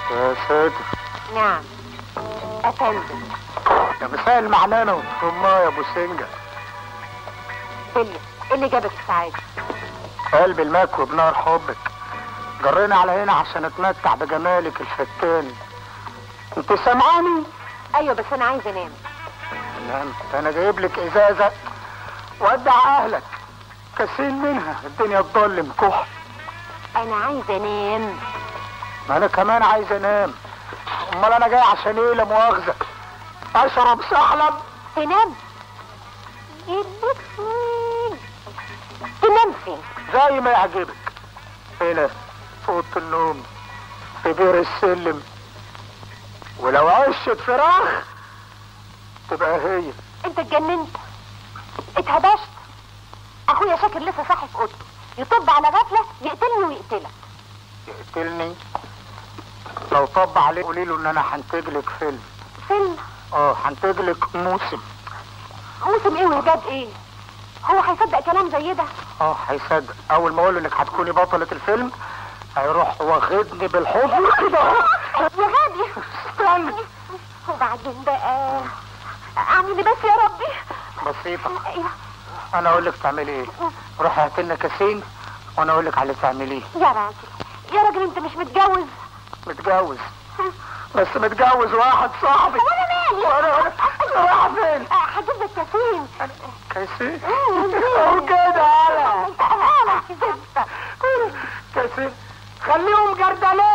يا ساتر نعم افندم يا مساء المعنانة والله يا ابو سنجة بلي ايه اللي جابك السعادة قلبي المكوي بنار حبك جرينا على هنا عشان اتمتع بجمالك الفتان انت سامعاني ايوه بس انا عايزه انام نعم انا جايب لك ازازة ودع اهلك كاسين منها الدنيا تضلم كحل انا عايزه انام ما انا كمان عايز انام امال انا جاي عشان ايه لا مؤاخذة اشرب سحلب تنام يديك مين تنام فين زي ما يعجبك هنا في اوضه النوم في بير السلم ولو عشت فراخ تبقى هي انت اتجننت اتهبشت اخويا شاكر لسه صاحي في اوضته يطب على غفله يقتلني ويقتلك يقتلني لو طب عليه قولي له ان انا هنتج لك فيلم فيلم اه هنتج لك موسم موسم ايه وجاب ايه هو هيصدق كلام زي ده اه هيصدق اول ما اقول له انك هتكوني بطلة الفيلم هيروح واخدني بالحضن كده اهو يا غبي استنى وبعدين بقى اعمل إيه بس يا ربي بسيطة ايوه انا اقول لك تعملي ايه روحي هات لنا كاسين وانا اقول لك على اللي تعمليه يا راجل يا راجل انت مش متجوز متجوز بس متجوز واحد صاحبي وانا مالي وانا وانا رايح فين هجيب لك كاسين كاسين اهو كده على انت انا كاسين خليهم جردلين